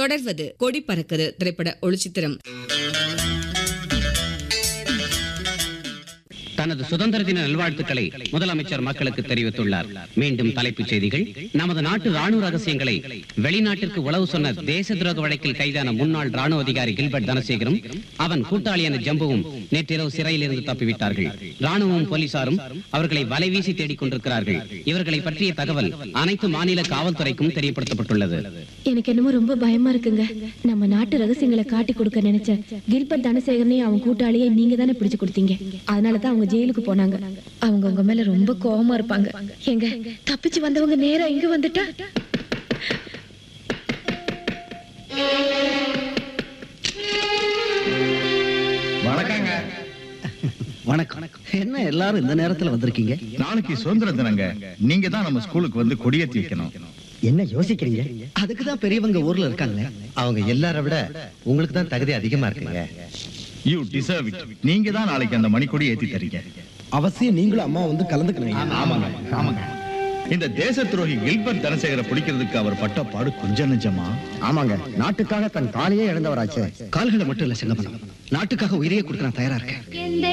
தொடர்வது கொடி பறக்குது திரைப்பட ஒளிச்சித்திரம் தனது சுதந்திர தின நல்வாழ்த்துக்களை முதலமைச்சர் மக்களுக்கு தெரிவித்துள்ளார் மீண்டும் தலைப்புச் செய்திகள் நமது நாட்டு ராணுவ ரகசியங்களை வெளிநாட்டிற்கு உளவு சொன்ன தேச துரோக வழக்கில் கைதான முன்னாள் ராணுவ அதிகாரி கில்பர்ட் தனசேகரும் அவன் கூட்டாளியான ஜம்புவும் நேற்றிரவு சிறையில் இருந்து தப்பிவிட்டார்கள் ராணுவமும் போலீசாரும் அவர்களை வலைவீசி தேடிக் கொண்டிருக்கிறார்கள் இவர்களை பற்றிய தகவல் அனைத்து மாநில காவல்துறைக்கும் தெரியப்படுத்தப்பட்டுள்ளது எனக்கு என்னமோ ரொம்ப பயமா இருக்குங்க நம்ம நாட்டு ரகசியங்களை காட்டி கொடுக்க நினைச்ச கில்பர்ட் தனசேகரனையும் அவன் கூட்டாளியை நீங்க தானே பிடிச்சு கொடுத்தீங்க அதனாலதான் அவங்க ஜெயிலுக்கு போனாங்க அவங்க உங்க மேல ரொம்ப கோவமா இருப்பாங்க எங்க தப்பிச்சு வந்தவங்க நேரா இங்க வந்துட்டா வணக்கங்க வணக்கம் என்ன எல்லாரும் இந்த நேரத்துல வந்திருக்கீங்க நாளைக்கு சுதந்திர தினங்க நீங்க தான் நம்ம ஸ்கூலுக்கு வந்து கொடியேத்தி வைக்கணும் என்ன யோசிக்கிறீங்க அதுக்கு தான் பெரியவங்க ஊர்ல இருக்காங்க அவங்க எல்லாரை விட உங்களுக்கு தான் தகுதி அதிகமா இருக்குங்க யூ டிசர்வ் இட் நீங்க தான் நாளைக்கு அந்த மணிக்கொடி ஏத்தி தரீங்க அவசியம் நீங்களும் அம்மா வந்து கலந்துக்கணும் ஆமாங்க ஆமாங்க இந்த தேச துரோகி கில்பர்ட் தனசேகரை பிடிக்கிறதுக்கு அவர் பட்ட பாடு கொஞ்சம் நிஜமா ஆமாங்க நாட்டுக்காக தன் காலையே இழந்தவராச்சு கால்களை மட்டும் இல்ல செங்கப்பனம் நாட்டுக்காக உயிரையே கொடுக்க நான் தயாரா இருக்கேன்